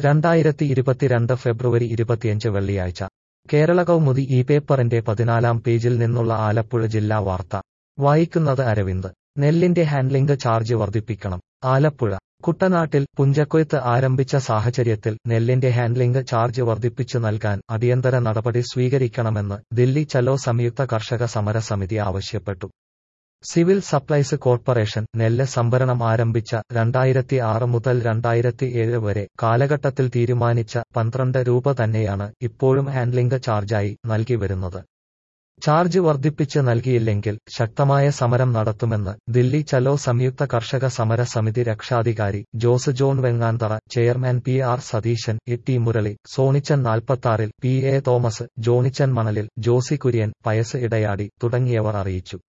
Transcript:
രണ്ടായിരത്തി ഇരുപത്തിരണ്ട് ഫെബ്രുവരി ഇരുപത്തിയഞ്ച് വെള്ളിയാഴ്ച കേരള കൗമുദി ഈ പേപ്പറിന്റെ പതിനാലാം പേജിൽ നിന്നുള്ള ആലപ്പുഴ ജില്ലാ വാർത്ത വായിക്കുന്നത് അരവിന്ദ് നെല്ലിന്റെ ഹാൻഡ്ലിംഗ് ചാർജ് വർദ്ധിപ്പിക്കണം ആലപ്പുഴ കുട്ടനാട്ടിൽ പുഞ്ചക്കൊയ്ത്ത് ആരംഭിച്ച സാഹചര്യത്തിൽ നെല്ലിന്റെ ഹാൻഡ്ലിംഗ് ചാർജ് വർദ്ധിപ്പിച്ചു നൽകാൻ അടിയന്തര നടപടി സ്വീകരിക്കണമെന്ന് ദില്ലി ചലോ സംയുക്ത കർഷക സമര സമിതി ആവശ്യപ്പെട്ടു സിവിൽ സപ്ലൈസ് കോർപ്പറേഷൻ നെല്ല് സംഭരണം ആരംഭിച്ച രണ്ടായിരത്തി ആറ് മുതൽ രണ്ടായിരത്തി ഏഴ് വരെ കാലഘട്ടത്തിൽ തീരുമാനിച്ച പന്ത്രണ്ട് രൂപ തന്നെയാണ് ഇപ്പോഴും ഹാൻഡ്ലിംഗ് ചാർജായി നൽകി വരുന്നത് ചാർജ് വർദ്ധിപ്പിച്ച് നൽകിയില്ലെങ്കിൽ ശക്തമായ സമരം നടത്തുമെന്ന് ദില്ലി ചലോ സംയുക്ത കർഷക സമര സമിതി രക്ഷാധികാരി Jose John Venganthara chairman P R Satheesan E T Murali Sonichan നാൽപ്പത്താറിൽ P A Thomas Jonichan Manalil Josy Kurian Pius ഇടയാടി തുടങ്ങിയവർ അറിയിച്ചു